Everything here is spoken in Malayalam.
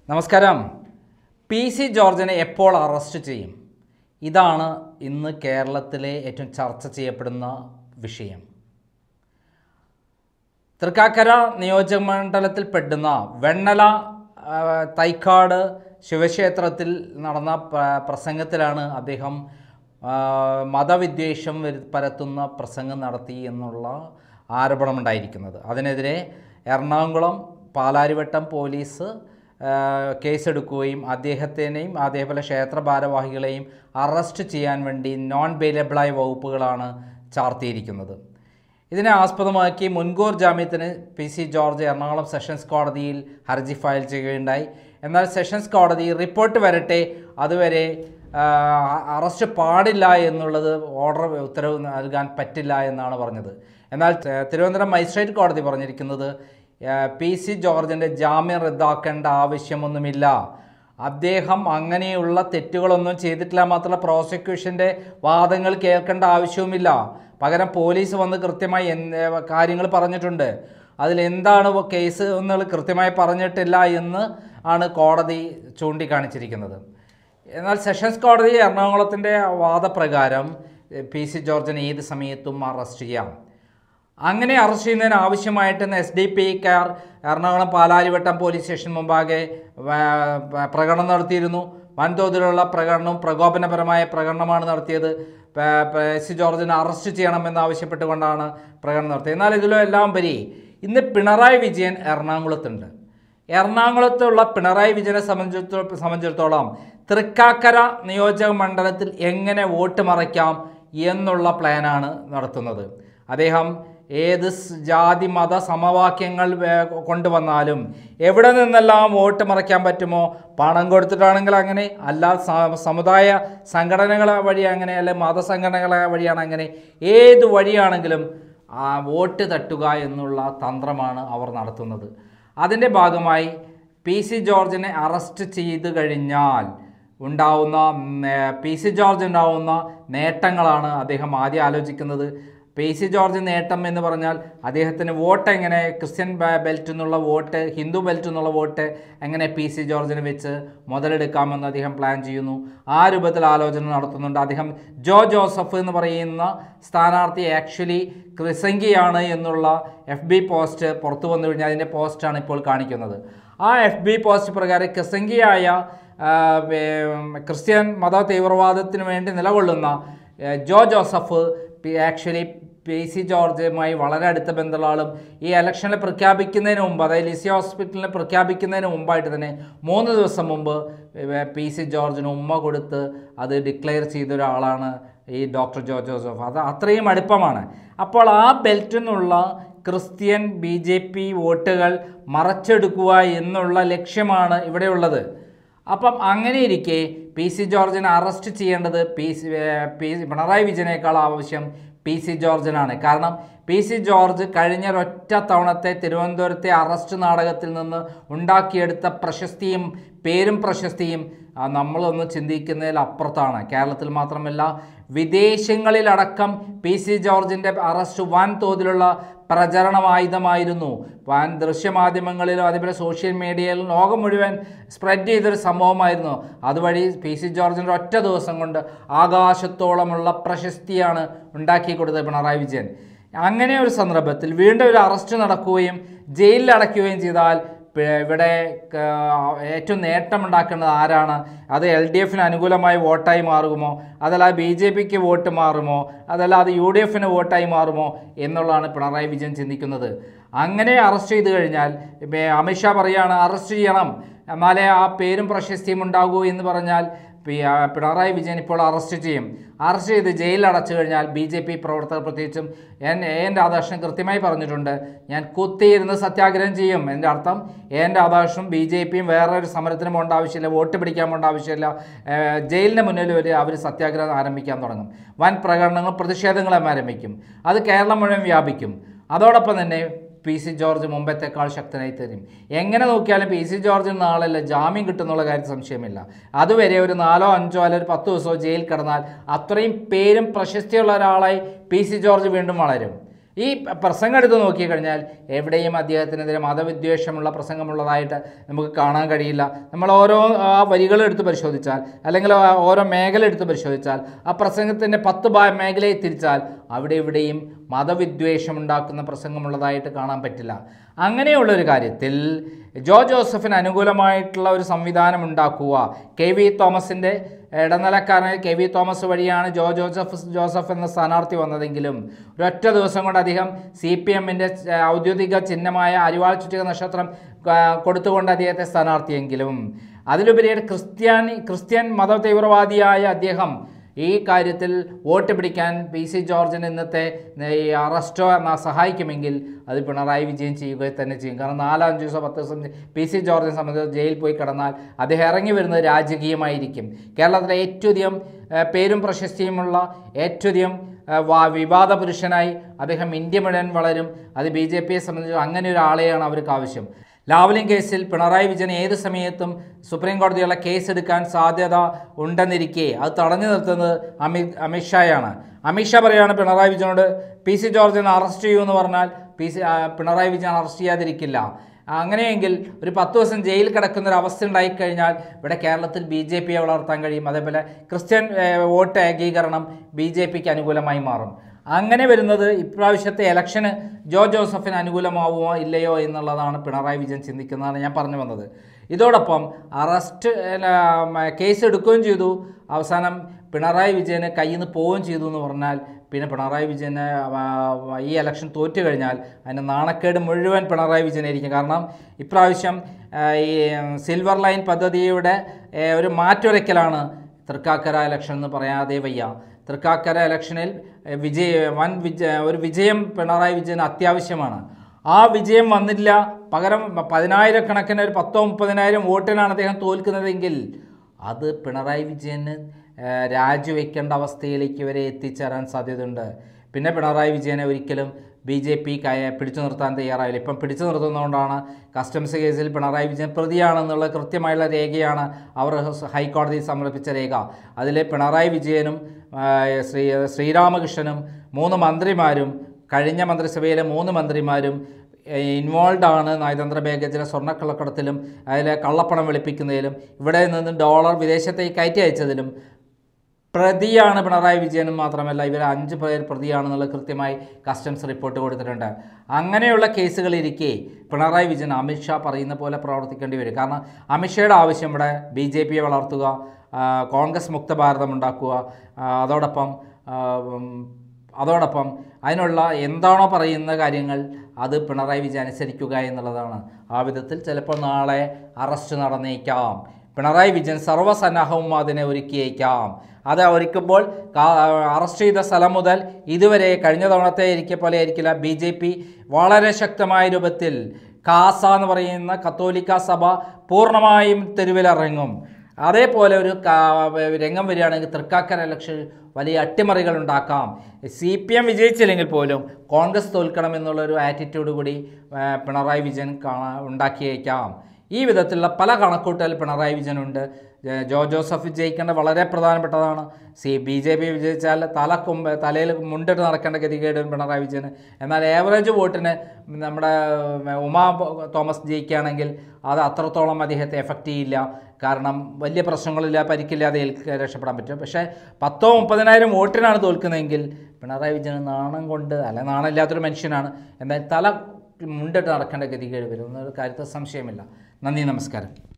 നമസ്കാരം പി സി ജോർജിനെ എപ്പോൾ അറസ്റ്റ് ചെയ്യും ഇതാണ് ഇന്ന് കേരളത്തിലെ ഏറ്റവും ചർച്ച ചെയ്യപ്പെടുന്ന വിഷയം തൃക്കാക്കര നിയോജകമണ്ഡലത്തിൽ പെടുന്ന വെണ്ണല ആ, തൈക്കാട് ശിവക്ഷേത്രത്തിൽ നടന്ന പ്ര- പ്രസംഗത്തിലാണ് അദ്ദേഹം ആ, മതവിദ്വേഷം വരു- പരത്തുന്ന പ്രസംഗം നടത്തി എന്നുള്ള ആരോപണമുണ്ടായിരിക്കുന്നത് അതിനെതിരെ എറണാകുളം പാലാരിവട്ടം പോലീസ് ആ, കേസെടുക്കുകയും അദ്ദേഹത്തിനെയും അതേപോലെ ക്ഷേത്ര ഭാരവാഹികളെയും അറസ്റ്റ് ചെയ്യാൻ വേണ്ടി നോൺ ബെയിലബിളായ വകുപ്പുകളാണ് ചാർത്തിയിരിക്കുന്നത് ഇതിനെ ആസ്പദമാക്കി മുൻകൂർ ജാമ്യത്തിന് P C George Ernakulam sessions കോടതിയിൽ ഹർജി ഫയൽ ചെയ്യുകയുണ്ടായി എന്നാൽ സെഷൻസ് കോടതി റിപ്പോർട്ട് വരട്ടെ അതുവരെ ആ, അറസ്റ്റ് പാടില്ല എന്നുള്ളത് ഓർഡർ ഉത്തരവ് നൽകാൻ പറ്റില്ല എന്നാണ് പറഞ്ഞത് എന്നാൽ ത- തിരുവനന്തപുരം മജിസ്ട്രേറ്റ് കോടതി പറഞ്ഞിരിക്കുന്നത് ആ, പി സി ജോർജിൻ്റെ ജാമ്യം റദ്ദാക്കേണ്ട ആവശ്യമൊന്നുമില്ല അദ്ദേഹം അങ്ങനെയുള്ള തെറ്റുകളൊന്നും ചെയ്തിട്ടില്ല മാത്രമല്ല പ്രോസിക്യൂഷൻ്റെ വാദങ്ങൾ കേൾക്കേണ്ട ആവശ്യവുമില്ല പകരം പോലീസ് വന്ന് കൃത്യമായി എന്ത് കാര്യങ്ങൾ പറഞ്ഞിട്ടുണ്ട് അതിലെന്താണ് കേസ് എന്നുള്ളത് കൃത്യമായി പറഞ്ഞിട്ടില്ല എന്ന് ആണ് കോടതി ചൂണ്ടിക്കാണിച്ചിരിക്കുന്നത് എന്നാൽ സെഷൻസ് കോടതി എറണാകുളത്തിൻ്റെ വാദപ്രകാരം പി സി ജോർജിനെ ഏത് സമയത്തും അറസ്റ്റ് ചെയ്യാം അങ്ങനെ അറസ്റ്റ് ചെയ്യുന്നതിന് ആവശ്യമായിട്ട് എസ് ഡി പി കാർ എറണാകുളം പാലാരിവട്ടം പോലീസ് സ്റ്റേഷൻ മുമ്പാകെ വ- വ- പ്രകടനം നടത്തിയിരുന്നു വൻതോതിലുള്ള പ്രകടനവും പ്രകോപനപരമായ പ്രകടനമാണ് നടത്തിയത് പ- പ- എസ് സി ജോർജിനെ അറസ്റ്റ് ചെയ്യണമെന്ന് ആവശ്യപ്പെട്ടുകൊണ്ടാണ് പ്രകടനം നടത്തിയത് എന്നാൽ ഇതിലും എല്ലാം ഉപരി ഇന്ന് പിണറായി വിജയൻ എറണാകുളത്തുണ്ട് എറണാകുളത്തുള്ള പിണറായി വിജയനെ സംബന്ധിച്ചിടത്തോളം സംബന്ധിച്ചിടത്തോളം തൃക്കാക്കര നിയോജക മണ്ഡലത്തിൽ എങ്ങനെ വോട്ട് മറയ്ക്കാം എന്നുള്ള പ്ലാനാണ് നടത്തുന്നത് അദ്ദേഹം ഏത് സ് ജാതി മത സമവാക്യങ്ങൾ വേ- കൊണ്ടുവന്നാലും എവിടെ നിന്നെല്ലാം വോട്ട് മറയ്ക്കാൻ പറ്റുമോ പണം കൊടുത്തിട്ടാണെങ്കിൽ അങ്ങനെ അല്ല സ- സമുദായ സംഘടനകളെ വഴി അങ്ങനെ അല്ലെ മതസംഘടനകളെ വഴിയാണ് അങ്ങനെ ഏത് വഴിയാണെങ്കിലും ആ വോട്ട് തട്ടുക എന്നുള്ള തന്ത്രമാണ് അവർ നടത്തുന്നത് അതിൻ്റെ ഭാഗമായി പി സി ജോർജിനെ അറസ്റ്റ് ചെയ്ത് കഴിഞ്ഞാൽ ഉണ്ടാവുന്ന നേ- പി സി ജോർജ് ഉണ്ടാവുന്ന നേട്ടങ്ങളാണ് അദ്ദേഹം ആദ്യം ആലോചിക്കുന്നത് പി സി ജോർജ് നേട്ടം എന്ന് പറഞ്ഞാൽ അദ്ദേഹത്തിന് വോട്ട് എങ്ങനെ ക്രിസ്ത്യൻ ബ- ബെൽറ്റ് എന്നുള്ള വോട്ട് ഹിന്ദു ബെൽറ്റ് എന്നുള്ള വോട്ട് എങ്ങനെ പി സി ജോർജിന് വെച്ച് മുതലെടുക്കാമെന്ന് അദ്ദേഹം പ്ലാൻ ചെയ്യുന്നു ആ രൂപത്തിൽ ആലോചന നടത്തുന്നുണ്ട് അദ്ദേഹം ജോ ജോസഫ് എന്ന് പറയുന്ന സ്ഥാനാർത്ഥി ആക്ച്വലി ക്രിസംഗിയാണ് എന്നുള്ള എഫ് ബി പോസ്റ്റ് പുറത്തു വന്നു കഴിഞ്ഞാൽ അതിൻ്റെ പോസ്റ്റാണ് ഇപ്പോൾ കാണിക്കുന്നത് ആ എഫ് ബി പോസ്റ്റ് പ്രകാരം ക്രിസംഗിയായ ആ, വേ- ക്രിസ്ത്യൻ മത തീവ്രവാദത്തിന് വേണ്ടി നിലകൊള്ളുന്ന ഏ, ജോ ജോസഫ് ആക്ച്വലി പി സി ജോർജുമായി വളരെ അടുത്ത ബന്ധമുള്ള ആളും ഈ ഇലക്ഷനിൽ പ്രഖ്യാപിക്കുന്നതിന് മുമ്പ് അതായത് ലിസി ഹോസ്പിറ്റലിൽ പ്രഖ്യാപിക്കുന്നതിന് മുമ്പായിട്ട് തന്നെ മൂന്ന് ദിവസം മുമ്പ് ഏ, പി സി ജോർജിന് ഉമ്മ കൊടുത്ത് അത് ഡിക്ലെയർ ചെയ്ത ഒരാളാണ് ഈ ഡോക്ടർ ജോ ജോസഫ് അത് അത്രയും അടുപ്പമാണ് അപ്പോൾ ആ ബെൽറ്റിൽ നിന്നുള്ള ക്രിസ്ത്യൻ ബി ജെ പി വോട്ടുകൾ മറച്ചെടുക്കുക എന്നുള്ള ലക്ഷ്യമാണ് ഇവിടെയുള്ളത് അപ്പം അങ്ങനെ ഇരിക്കെ പി സി ജോർജിനെ അറസ്റ്റ് ചെയ്യേണ്ടത് പി സി ഏർ പി പിണറായി വിജയനേക്കാൾ ആവശ്യം പി സി ജോർജിനാണ് കാരണം പി സി ജോർജ് കഴിഞ്ഞ ഒരൊറ്റ തവണത്തെ തിരുവനന്തപുരത്തെ അറസ്റ്റ് നാടകത്തിൽ നിന്ന് ഉണ്ടാക്കിയെടുത്ത പ്രശസ്തിയും പേരും പ്രശസ്തിയും ആ, നമ്മളൊന്ന് ചിന്തിക്കുന്നതിൽ അപ്പുറത്താണ് കേരളത്തിൽ മാത്രമല്ല വിദേശങ്ങളിലടക്കം പി സി ജോർജിൻ്റെ അറസ്റ്റ് വൻ തോതിലുള്ള പ്രചരണമായുധമായിരുന്നു വൻ ദൃശ്യമാധ്യമങ്ങളിലും അതേപോലെ സോഷ്യൽ മീഡിയയിലും ലോകം മുഴുവൻ സ്പ്രെഡ് ചെയ്തൊരു സംഭവമായിരുന്നു അതുവഴി പി സി ജോർജിൻ്റെ ഒറ്റ ദിവസം കൊണ്ട് ആകാശത്തോളമുള്ള പ്രശസ്തിയാണ് ഉണ്ടാക്കി കൊടുത്തത് പിണറായി വിജയൻ അങ്ങനെ ഒരു സന്ദർഭത്തിൽ വീണ്ടും ഒരു അറസ്റ്റ് നടക്കുകയും ജയിലിൽ അടയ്ക്കുകയും ചെയ്താൽ പി- ഇവിടെ ക- ഏറ്റവും നേട്ടമുണ്ടാക്കേണ്ടത് ആരാണ് അത് എൽ ഡി എഫിന് അനുകൂലമായി വോട്ടായി മാറുമോ അതല്ല ബി ജെ പിക്ക് വോട്ട് മാറുമോ അതല്ല അത് യു ഡി എഫിന് വോട്ടായി മാറുമോ എന്നുള്ളതാണ് പിണറായി വിജയൻ ചിന്തിക്കുന്നത് അങ്ങനെ അറസ്റ്റ് ചെയ്ത് കഴിഞ്ഞാൽ ഇപ്പം അമിത്ഷാ പറയുകയാണ് അറസ്റ്റ് ചെയ്യണം എന്നാലേ ആ പേരും പ്രശസ്തിയും ഉണ്ടാകൂ എന്ന് പറഞ്ഞാൽ പി- ആ, പിണറായി വിജയൻ ഇപ്പോൾ അറസ്റ്റ് ചെയ്യും അറസ്റ്റ് ചെയ്ത് ജയിലിൽ അടച്ചു കഴിഞ്ഞാൽ ബി ജെ പി പ്രവർത്തകർ പ്രത്യേകിച്ചും എൻ എ എൻ രാധാകൃഷ്ണൻ കൃത്യമായി പറഞ്ഞിട്ടുണ്ട് ഞാൻ കുത്തിയിരുന്ന് സത്യാഗ്രഹം ചെയ്യും എൻ്റെ അർത്ഥം A N Radhakrishnan B J പിയും വേറെ ഒരു സമരത്തിനും പോകേണ്ട ആവശ്യമില്ല വോട്ട് പിടിക്കാൻ പോകേണ്ട ആവശ്യമില്ല ഏഹ്, ജയിലിന് മുന്നിൽ ഒരു അവർ സത്യാഗ്രഹം ആരംഭിക്കാൻ തുടങ്ങും വൻ പ്രകടനങ്ങളും പ്രതിഷേധങ്ങളും ആരംഭിക്കും അത് കേരളം മുഴുവൻ വ്യാപിക്കും അതോടൊപ്പം തന്നെ പി സി ജോർജ് മുമ്പത്തെക്കാൾ ശക്തനായി തരും എങ്ങനെ നോക്കിയാലും പി സി ജോർജിന് നാളല്ല ജാമ്യം കിട്ടുന്നുള്ള കാര്യത്തിൽ സംശയമില്ല അതുവരെ ഒരു നാലോ അഞ്ചോ അല്ലെങ്കിൽ ഒരു പത്ത് ദിവസമോ ജയിൽ കിടന്നാൽ അത്രയും പേരും പ്രശസ്തിയുള്ള ഒരാളായി പി സി ജോർജ് വീണ്ടും വളരും ഈ പ്രസംഗം എടുത്ത് നോക്കിക്കഴിഞ്ഞാൽ എവിടെയും അദ്ദേഹത്തിനെതിരെ മതവിദ്വേഷമുള്ള പ്രസംഗമുള്ളതായിട്ട് നമുക്ക് കാണാൻ കഴിയില്ല നമ്മൾ ഓരോ ആ വരികൾ എടുത്ത് പരിശോധിച്ചാൽ അല്ലെങ്കിൽ ആ ഓരോ മേഖല എടുത്ത് പരിശോധിച്ചാൽ ആ പ്രസംഗത്തിൻ്റെ പത്ത് ഭാ മേഖലയെ തിരിച്ചാൽ അവിടെ ഇവിടെയും മതവിദ്വേഷം ഉണ്ടാക്കുന്ന പ്രസംഗമുള്ളതായിട്ട് കാണാൻ പറ്റില്ല അങ്ങനെയുള്ളൊരു കാര്യത്തിൽ ജോ ജോസഫിന് അനുകൂലമായിട്ടുള്ള ഒരു സംവിധാനം ഉണ്ടാക്കുക കെ വി തോമസിൻ്റെ ഇടനിലക്കാരനായ കെ വി തോമസ് വഴിയാണ് ജോ ജോസഫ് ജോസഫ് എന്ന സ്ഥാനാർത്ഥി വന്നതെങ്കിലും ഒരൊറ്റ ദിവസം കൊണ്ട് അദ്ദേഹം സി പി എമ്മിൻ്റെ ഔദ്യോഗിക ചിഹ്നമായ അരിവാൾ ചുറ്റിക നക്ഷത്രം ആ, കൊടുത്തുകൊണ്ട് അദ്ദേഹത്തെ സ്ഥാനാർത്ഥിയെങ്കിലും അതിലുപരിയായിട്ട് ക്രിസ്ത്യാനി ക്രിസ്ത്യൻ മത തീവ്രവാദിയായ അദ്ദേഹം ഈ കാര്യത്തിൽ വോട്ട് പിടിക്കാൻ പി സി ജോർജിന് ഇന്നത്തെ ഈ അറസ്റ്റോ എന്ന സഹായിക്കുമെങ്കിൽ അത് പിണറായി വിജയൻ ചെയ്യുക തന്നെ ചെയ്യും കാരണം നാലഞ്ച് ദിവസം പത്ത് ദിവസം പി സി ജോർജിനെ സംബന്ധിച്ച് ജയിലിൽ പോയി കിടന്നാൽ അദ്ദേഹം ഇറങ്ങി വരുന്നത് രാജകീയമായിരിക്കും കേരളത്തിലെ ഏറ്റവും അധികം ഏഹ്, പേരും പ്രശസ്തിയുമുള്ള ഏറ്റവും അധികം ഏഹ്, വാ- വിവാദ പുരുഷനായി അദ്ദേഹം ഇന്ത്യ മുഴുവൻ വളരും അത് ബി ജെ പിയെ സംബന്ധിച്ച് അങ്ങനെ ഒരാളെയാണ് അവർക്ക് ആവശ്യം ലാവ്ലിൻ കേസിൽ പിണറായി വിജയൻ ഏത് സമയത്തും സുപ്രീം കോടതിയുള്ള കേസ് എടുക്കാൻ സാധ്യത ഉണ്ടെന്നിരിക്കെ അത് തടഞ്ഞു നിർത്തുന്നത് അമിത് അമിത്ഷായാണ് അമിത്ഷാ പറയാണ് പിണറായി വിജയനോട് പി സി ജോർജിനെ അറസ്റ്റ് ചെയ്യുമെന്ന് പറഞ്ഞാൽ പി സി ആ, പിണറായി വിജയൻ അറസ്റ്റ് ചെയ്യാതിരിക്കില്ല അങ്ങനെയെങ്കിൽ ഒരു പത്ത് ദിവസം ജയിലിൽ കിടക്കുന്ന ഒരു അവസ്ഥ ഉണ്ടായിക്കഴിഞ്ഞാൽ ഇവിടെ കേരളത്തിൽ ബി ജെ പിയെ വളർത്താൻ കഴിയും അതേപോലെ ക്രിസ്ത്യൻ ഏഹ്, വോട്ട് ഏകീകരണം ബി ജെ പിക്ക് അനുകൂലമായി മാറും അങ്ങനെ വരുന്നത് ഇപ്രാവശ്യത്തെ ഇലക്ഷന് ജോ ജോസഫിന് അനുകൂലമാവുമോ ഇല്ലയോ എന്നുള്ളതാണ് പിണറായി വിജയൻ ചിന്തിക്കുന്നതാണ് ഞാൻ പറഞ്ഞു വന്നത് ഇതോടൊപ്പം അറസ്റ്റ് അല്ല, മ- കേസ് എടുക്കുകയും ചെയ്തു അവസാനം പിണറായി വിജയന് കയ്യിൽ നിന്ന് പോവുകയും ചെയ്തു എന്ന് പറഞ്ഞാൽ പിന്നെ പിണറായി വിജയന് ആ, ഈ ഇലക്ഷൻ തോറ്റു കഴിഞ്ഞാൽ അതിന് നാണക്കേട് മുഴുവൻ പിണറായി വിജയനായിരിക്കും കാരണം ഇപ്രാവശ്യം ആ, ഈ സിൽവർ ലൈൻ പദ്ധതിയുടെ ഏ, ഒരു മാറ്റുരയ്ക്കലാണ് തൃക്കാക്കര ഇലക്ഷൻ എന്ന് പറയാതെ വയ്യ തൃക്കാക്കര ഇലക്ഷനിൽ എ, വിജയ വൻ വിജയ ഒരു വിജയം പിണറായി വിജയന് അത്യാവശ്യമാണ് ആ വിജയം വന്നില്ല പകരം പതിനായിരക്കണക്കിന് ഒരു പത്തോ മുപ്പതിനായിരം വോട്ടിനാണ് അദ്ദേഹം തോൽക്കുന്നതെങ്കിൽ അത് പിണറായി വിജയന് ഏ, രാജിവെക്കേണ്ട അവസ്ഥയിലേക്ക് വരെ എത്തിച്ചേരാൻ സാധ്യതയുണ്ട് പിന്നെ പിണറായി വിജയനെ ഒരിക്കലും ബി ജെ പി കയ പിടിച്ചു നിർത്താൻ തയ്യാറായില്ല ഇപ്പം പിടിച്ചു നിർത്തുന്നതുകൊണ്ടാണ് കസ്റ്റംസ് കേസിൽ പിണറായി വിജയൻ പ്രതിയാണെന്നുള്ള കൃത്യമായുള്ള രേഖയാണ് അവർ ഹൈക്കോടതിയിൽ സമർപ്പിച്ച രേഖ അതിൽ പിണറായി വിജയനും ആ, ശ്രീ ശ്രീരാമകൃഷ്ണനും മൂന്ന് മന്ത്രിമാരും കഴിഞ്ഞ മന്ത്രിസഭയിലെ മൂന്ന് മന്ത്രിമാരും ഇൻവോൾവ് ആണ് നയതന്ത്ര ബാഗേജിലെ സ്വർണ്ണക്കള്ളക്കടത്തിലും അതിലെ കള്ളപ്പണം വെളുപ്പിക്കുന്നതിലും ഇവിടെ നിന്ന് ഡോളർ വിദേശത്തേക്ക് കയറ്റി അയച്ചതിലും പ്രതിയാണ് പിണറായി വിജയനും മാത്രമല്ല ഇവർ അഞ്ച് പേർ പ്രതിയാണെന്നുള്ള കൃത്യമായി കസ്റ്റംസ് റിപ്പോർട്ട് കൊടുത്തിട്ടുണ്ട് അങ്ങനെയുള്ള കേസുകളിരിക്കെ പിണറായി വിജയൻ അമിത്ഷാ പറയുന്ന പോലെ പ്രവർത്തിക്കേണ്ടി വരും കാരണം അമിത്ഷായുടെ ആവശ്യം ഇവിടെ ബി ജെ പിയെ വളർത്തുക ആ, കോൺഗ്രസ് മുക്ത ഭാരതം ഉണ്ടാക്കുക ആ, അതോടൊപ്പം ആ, ഉം, അതോടൊപ്പം അതിനുള്ള എന്താണോ പറയുന്ന കാര്യങ്ങൾ അത് പിണറായി വിജയൻ അനുസരിക്കുക എന്നുള്ളതാണ് ആ വിധത്തിൽ ചിലപ്പോൾ നാളെ അറസ്റ്റ് നടന്നേക്കാം പിണറായി വിജയൻ സർവ്വസന്നാഹവും അതിനെ ഒരുക്കിയേക്കാം അത് ഒരുക്കുമ്പോൾ കാ- അറസ്റ്റ് ചെയ്ത സ്ഥലം മുതൽ ഇതുവരെ കഴിഞ്ഞ തവണത്തെ ഇരിക്കെ പോലെ ആയിരിക്കില്ല ബി ജെ പി വളരെ ശക്തമായ രൂപത്തിൽ കാസ എന്ന് പറയുന്ന കത്തോലിക്ക സഭ പൂർണ്ണമായും തെരുവിലിറങ്ങും അതേപോലെ ഒരു കാ- രംഗം വരികയാണെങ്കിൽ തൃക്കാക്കര ഇലക്ഷൻ വലിയ അട്ടിമറികൾ ഉണ്ടാക്കാം സി പി എം വിജയിച്ചില്ലെങ്കിൽ പോലും കോൺഗ്രസ് തോൽക്കണം എന്നുള്ളൊരു ആറ്റിറ്റ്യൂഡ് കൂടി ആ, പിണറായി വിജയൻ കാണാ ഉണ്ടാക്കിയേക്കാം ഈ വിധത്തിലുള്ള പല കണക്കൂട്ടൽ പിണറായി വിജയനുണ്ട് ജെ- ജോ ജോസഫ് വിജയിക്കേണ്ട വളരെ പ്രധാനപ്പെട്ടതാണ് സി ബി ജെ പി വിജയിച്ചാൽ തല കൊമ്പ് തലയിൽ മുണ്ടിട്ട് നടക്കേണ്ട ഗതികേട് പിണറായി വിജയന് എന്നാൽ ഏവറേജ് വോട്ടിന് നമ്മുടെ ഉം, ഉമാ തോമസ് ജയിക്കുകയാണെങ്കിൽ അത് അത്രത്തോളം അദ്ദേഹത്തെ എഫക്റ്റ് ചെയ്യില്ല കാരണം വലിയ പ്രശ്നങ്ങളില്ല പരിക്കില്ലാതെ ഏൽക്ക- രക്ഷപ്പെടാൻ പറ്റും പക്ഷേ പത്തോ മുപ്പതിനായിരം വോട്ടിനാണ് തോൽക്കുന്നതെങ്കിൽ പിണറായി വിജയൻ നാണം കൊണ്ട് അല്ല നാണമില്ലാത്തൊരു മനുഷ്യനാണ് എന്നാൽ തല മുണ്ടിട്ട് നടക്കേണ്ട ഗതികേട് വരും എന്നൊരു കാര്യത്തിൽ സംശയമില്ല നന്ദി നമസ്കാരം